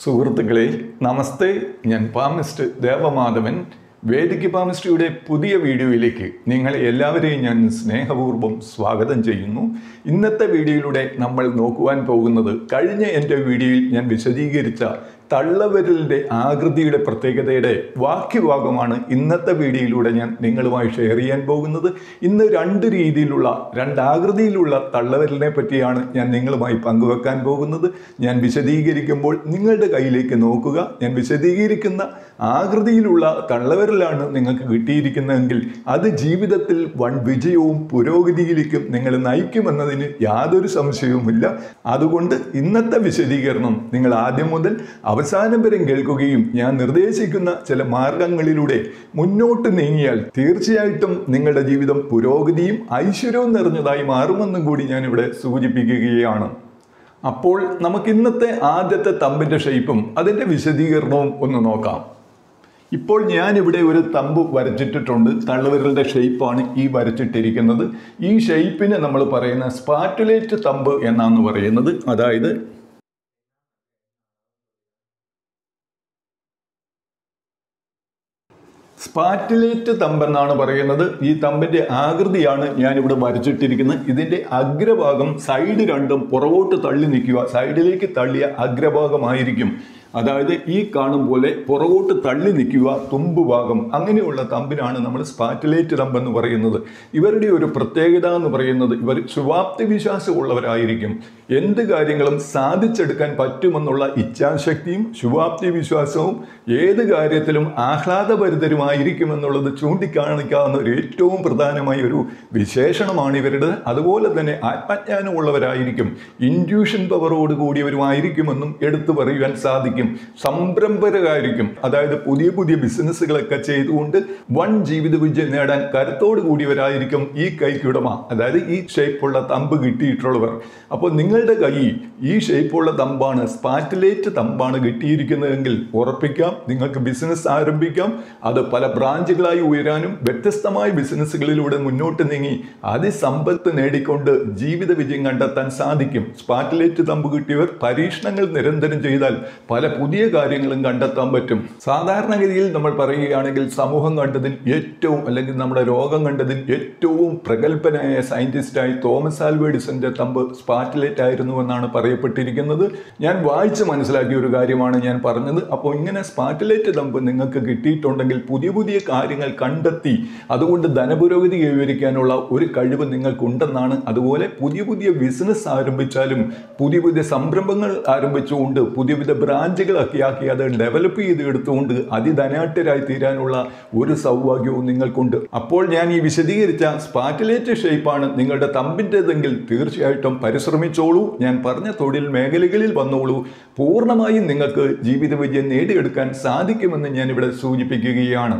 സുഹൃത്തുക്കളെ നമസ്തേ ഞാൻ പാമിസ്റ്റ് ദേവമാധവൻ വേദിക്ക് പാമിസ്റ്റിയുടെ പുതിയ വീഡിയോയിലേക്ക് നിങ്ങളെ എല്ലാവരെയും ഞാൻ സ്നേഹപൂർവ്വം സ്വാഗതം ചെയ്യുന്നു ഇന്നത്തെ വീഡിയോയിലൂടെ നമ്മൾ നോക്കുവാൻ പോകുന്നത് കഴിഞ്ഞ എൻ്റെ വീഡിയോയിൽ ഞാൻ വിശദീകരിച്ച തള്ളവിരലിൻ്റെ ആകൃതിയുടെ പ്രത്യേകതയുടെ വാക്യഭാഗമാണ് ഇന്നത്തെ വീഡിയോയിലൂടെ ഞാൻ നിങ്ങളുമായി ഷെയർ ചെയ്യാൻ പോകുന്നത് ഇന്ന് രണ്ട് രീതിയിലുള്ള രണ്ട് ആകൃതിയിലുള്ള തള്ളവിരലിനെ പറ്റിയാണ് ഞാൻ നിങ്ങളുമായി പങ്കുവെക്കാൻ പോകുന്നത് ഞാൻ വിശദീകരിക്കുമ്പോൾ നിങ്ങളുടെ കയ്യിലേക്ക് നോക്കുക ഞാൻ വിശദീകരിക്കുന്ന ആകൃതിയിലുള്ള തള്ളവിരലാണ് നിങ്ങൾക്ക് കിട്ടിയിരിക്കുന്നതെങ്കിൽ അത് ജീവിതത്തിൽ വൻ വിജയവും പുരോഗതിയിലേക്കും നിങ്ങളെ നയിക്കുമെന്നതിന് യാതൊരു സംശയവുമില്ല അതുകൊണ്ട് ഇന്നത്തെ വിശദീകരണം നിങ്ങൾ ആദ്യം മുതൽ അവസാനം വരെ കേൾക്കുകയും ഞാൻ നിർദ്ദേശിക്കുന്ന ചില മാർഗങ്ങളിലൂടെ മുന്നോട്ട് നീങ്ങിയാൽ തീർച്ചയായിട്ടും നിങ്ങളുടെ ജീവിതം പുരോഗതിയും ഐശ്വര്യവും നിറഞ്ഞതായി മാറുമെന്നും കൂടി ഞാനിവിടെ സൂചിപ്പിക്കുകയാണ് അപ്പോൾ നമുക്ക് ഇന്നത്തെ ആദ്യത്തെ തമ്പിൻ്റെ ഷേപ്പും അതിൻ്റെ വിശദീകരണവും ഒന്ന് നോക്കാം ഇപ്പോൾ ഞാനിവിടെ ഒരു തമ്പ് വരച്ചിട്ടിട്ടുണ്ട് തള്ളുവിരലിൻ്റെ ഷേപ്പാണ് ഈ വരച്ചിട്ടിരിക്കുന്നത് ഈ ഷേപ്പിന് നമ്മൾ പറയുന്ന സ്പാറ്റുലേറ്റ് തമ്പ് എന്നാണ് പറയുന്നത് അതായത് സ്പാറ്റിലേറ്റ് തമ്പെന്നാണ് പറയുന്നത് ഈ തമ്പിന്റെ ആകൃതിയാണ് ഞാനിവിടെ വരച്ചിട്ടിരിക്കുന്നത് ഇതിന്റെ അഗ്രഭാഗം സൈഡ് രണ്ടും പുറകോട്ട് തള്ളി നിൽക്കുക സൈഡിലേക്ക് തള്ളിയ അഗ്രഭാഗമായിരിക്കും അതായത് ഈ കാണും പോലെ പുറകോട്ട് തള്ളി നിൽക്കുക തുമ്പ് ഭാഗം അങ്ങനെയുള്ള തമ്പിനാണ് നമ്മൾ സ്പാറ്റിലേറ്റ് തമ്പ് എന്ന് പറയുന്നത് ഇവരുടെ ഒരു പ്രത്യേകത എന്ന് പറയുന്നത് ഇവർ ശുഭാപ്തി വിശ്വാസമുള്ളവരായിരിക്കും എന്ത് കാര്യങ്ങളും സാധിച്ചെടുക്കാൻ പറ്റുമെന്നുള്ള ഇച്ഛാശക്തിയും ശുഭാപ്തി വിശ്വാസവും ഏത് കാര്യത്തിലും ആഹ്ലാദഭരിതരുമായിരിക്കുമെന്നുള്ളത് ചൂണ്ടിക്കാണിക്കാവുന്ന ഒരു ഏറ്റവും പ്രധാനമായ ഒരു വിശേഷണമാണ് ഇവരുടെ അതുപോലെ തന്നെ ആത്മജ്ഞാനമുള്ളവരായിരിക്കും ഇൻഡ്യൂഷൻ പവറോട് കൂടിയവരുമായിരിക്കുമെന്നും എടുത്തു പറയുവാൻ സാധിക്കും സംരംഭകരായിരിക്കും അതായത് പുതിയ പുതിയ ബിസിനസ്സുകളൊക്കെ ചെയ്തുകൊണ്ട് വൺ ജീവിത വിജയം നേടാൻ കരുത്തോട് കൂടിയവരായിരിക്കും ഈ കൈക്കുടമ അതായത് ഈ ഷേപ്പുള്ള തമ്പ് കിട്ടിയിട്ടുള്ളവർ അപ്പോൾ നിങ്ങളുടെ കൈ ഈ ഷേപ്പുള്ള തമ്പാണ് സ്പാറ്റിലേറ്റ് തമ്പാണ് കിട്ടിയിരിക്കുന്നതെങ്കിൽ ഉറപ്പിക്കാം നിങ്ങൾക്ക് ബിസിനസ് ആരംഭിക്കാം അത് പല ബ്രാഞ്ചുകളായി ഉയരാനും വ്യത്യസ്തമായ ബിസിനസ്സുകളിലൂടെ മുന്നോട്ട് നീങ്ങി അതിസമ്പത്ത് നേടിക്കൊണ്ട് ജീവിത വിജയം കണ്ടെത്താൻ സാധിക്കും സ്പാറ്റിലേറ്റ് തമ്പ് കിട്ടിയവർ പരീക്ഷണങ്ങൾ നിരന്തരം ചെയ്താൽ പല പുതിയ കാര്യങ്ങളും കണ്ടെത്താൻ പറ്റും സാധാരണഗതിയിൽ നമ്മൾ പറയുകയാണെങ്കിൽ സമൂഹം കണ്ടതിൽ ഏറ്റവും അല്ലെങ്കിൽ നമ്മുടെ രോഗം കണ്ടതിൽ ഏറ്റവും പ്രഗത്ഭനായ സയന്റിസ്റ്റായി തോമസ് ആൽവ എഡിസന്റെ തമ്പ് സ്പാറ്റിലേറ്റ് ആയിരുന്നു എന്നാണ് പറയപ്പെട്ടിരിക്കുന്നത് ഞാൻ വായിച്ച് മനസ്സിലാക്കിയ ഒരു കാര്യമാണ് ഞാൻ പറഞ്ഞത് അപ്പോൾ ഇങ്ങനെ സ്പാറ്റിലേറ്റ് തമ്പ് നിങ്ങൾക്ക് കിട്ടിയിട്ടുണ്ടെങ്കിൽ പുതിയ പുതിയ കാര്യങ്ങൾ കണ്ടെത്തി അതുകൊണ്ട് ധനപുരോഗതി കൈവരിക്കാനുള്ള ഒരു കഴിവ് നിങ്ങൾക്കുണ്ടെന്നാണ് അതുപോലെ പുതിയ പുതിയ ബിസിനസ് ആരംഭിച്ചാലും പുതിയ പുതിയ സംരംഭങ്ങൾ ആരംഭിച്ചുകൊണ്ട് പുതിയ പുതിയ ബ്രാഞ്ചുകളൊക്കെ ആക്കി അത് ഡെവലപ്പ് ചെയ്ത് എടുത്തുകൊണ്ട് അതിധനാട്യരായി തീരാനുള്ള ഒരു സൗഭാഗ്യവും നിങ്ങൾക്കുണ്ട് അപ്പോൾ ഞാൻ ഈ വിശദീകരിച്ച സ്പാറ്റിലേറ്റ് ഷേപ്പാണ് നിങ്ങളുടെ തമ്പിൻ്റെതെങ്കിൽ തീർച്ചയായിട്ടും പരിശ്രമിച്ചോളൂ ഞാൻ പറഞ്ഞ തൊഴിൽ മേഖലകളിൽ വന്നോളൂ പൂർണ്ണമായും നിങ്ങൾക്ക് ജീവിത വിജയം നേടിയെടുക്കാൻ സാധിക്കുമെന്ന് ഞാൻ ഇവിടെ സൂചിപ്പിക്കുകയാണ്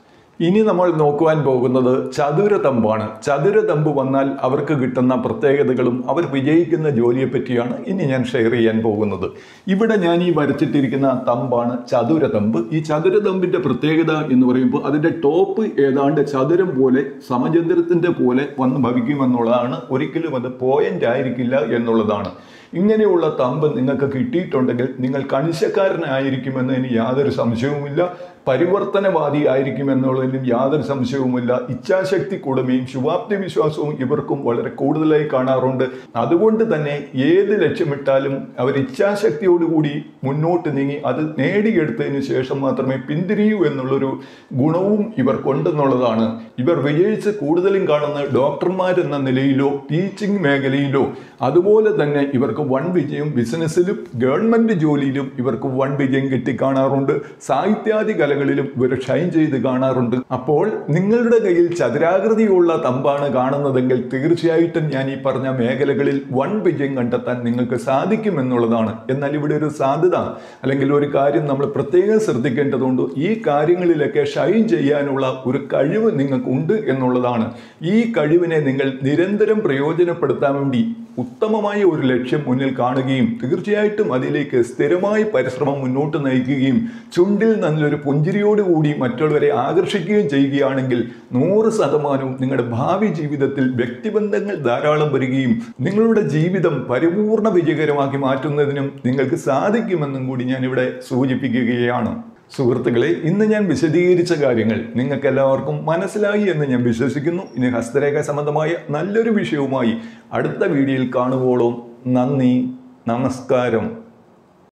ഇനി നമ്മൾ നോക്കുവാൻ പോകുന്നത് ചതുരതമ്പാണ് ചതുരതമ്പ് വന്നാൽ അവർക്ക് കിട്ടുന്ന പ്രത്യേകതകളും അവർ വിജയിക്കുന്ന ജോലിയെ പറ്റിയാണ് ഇനി ഞാൻ ഷെയർ ചെയ്യാൻ പോകുന്നത് ഇവിടെ ഞാൻ ഈ വരച്ചിട്ടിരിക്കുന്ന തമ്പാണ് ചതുരതമ്പ് ഈ ചതുരതമ്പിന്റെ പ്രത്യേകത എന്ന് പറയുമ്പോൾ അതിന്റെ ടോപ്പ് ഏതാണ്ട് ചതുരം പോലെ സമചന്ദ്രത്തിന്റെ പോലെ വന്ന് ഭവിക്കുമെന്നുള്ളതാണ് ഒരിക്കലും അത് പോയിന്റ് ആയിരിക്കില്ല എന്നുള്ളതാണ് ഇങ്ങനെയുള്ള തമ്പ് നിങ്ങൾക്ക് കിട്ടിയിട്ടുണ്ടെങ്കിൽ നിങ്ങൾ കണിശക്കാരനായിരിക്കുമെന്നതിന് യാതൊരു സംശയവുമില്ല പരിവർത്തനവാദി ആയിരിക്കുമെന്നുള്ളതിലും യാതൊരു സംശയവുമില്ല ഇച്ഛാശക്തി കൂടുമയും ശുഭാപ്തി വിശ്വാസവും ഇവർക്കും വളരെ കൂടുതലായി കാണാറുണ്ട് അതുകൊണ്ട് തന്നെ ഏത് ലക്ഷ്യമിട്ടാലും അവർ ഇച്ഛാശക്തിയോടുകൂടി മുന്നോട്ട് നീങ്ങി അത് നേടിയെടുത്തതിന് ശേഷം മാത്രമേ പിന്തിരിയൂ എന്നുള്ളൊരു ഗുണവും ഇവർക്കുണ്ടെന്നുള്ളതാണ് ഇവർ വിജയിച്ച് കൂടുതലും കാണുന്ന ഡോക്ടർമാരെന്ന നിലയിലോ ടീച്ചിങ് മേഖലയിലോ അതുപോലെ തന്നെ ഇവർക്ക് വൺ വിജയം ബിസിനസ്സിലും ഗവൺമെന്റ് ജോലിയിലും ഇവർക്ക് വൺ വിജയം കിട്ടിക്കാണാറുണ്ട് സാഹിത്യാദി കലകളിലും ഇവർ ഷൈൻ ചെയ്ത് കാണാറുണ്ട് അപ്പോൾ നിങ്ങളുടെ കയ്യിൽ ചതുരാകൃതിയുള്ള തമ്പാണ് കാണുന്നതെങ്കിൽ തീർച്ചയായിട്ടും ഞാൻ ഈ പറഞ്ഞ മേഖലകളിൽ വൺ വിജയം കണ്ടെത്താൻ നിങ്ങൾക്ക് സാധിക്കുമെന്നുള്ളതാണ് എന്നാൽ ഇവിടെ ഒരു സാധ്യത അല്ലെങ്കിൽ ഒരു കാര്യം നമ്മൾ പ്രത്യേകം ശ്രദ്ധിക്കേണ്ടതുണ്ട് ഈ കാര്യങ്ങളിലൊക്കെ ഷൈൻ ചെയ്യാനുള്ള ഒരു കഴിവ് നിങ്ങൾക്കുണ്ട് എന്നുള്ളതാണ് ഈ കഴിവിനെ നിങ്ങൾ നിരന്തരം പ്രയോജനപ്പെടുത്താൻ വേണ്ടി ഉത്തമമായ ഒരു ലക്ഷ്യം മുന്നിൽ കാണുകയും തീർച്ചയായിട്ടും അതിലേക്ക് സ്ഥിരമായി പരിശ്രമം മുന്നോട്ട് നയിക്കുകയും ചുണ്ടിൽ നല്ലൊരു പുഞ്ചിരിയോടുകൂടി മറ്റുള്ളവരെ ആകർഷിക്കുകയും ചെയ്യുകയാണെങ്കിൽ നൂറ് ശതമാനവും നിങ്ങളുടെ ഭാവി ജീവിതത്തിൽ വ്യക്തിബന്ധങ്ങൾ ധാരാളം വരികയും നിങ്ങളുടെ ജീവിതം പരിപൂർണ വിജയകരമാക്കി മാറ്റുന്നതിനും നിങ്ങൾക്ക് സാധിക്കുമെന്നും കൂടി ഞാൻ ഇവിടെ സൂചിപ്പിക്കുകയാണ് സുഹൃത്തുക്കളെ ഇന്ന് ഞാൻ വിശദീകരിച്ച കാര്യങ്ങൾ നിങ്ങൾക്ക് എല്ലാവർക്കും മനസ്സിലായി എന്ന് ഞാൻ വിശ്വസിക്കുന്നു ഇനി ഹസ്തരേഖ സംബന്ധമായ നല്ലൊരു വിഷയവുമായി അടുത്ത വീഡിയോയിൽ കാണുവോളം നന്ദി നമസ്കാരം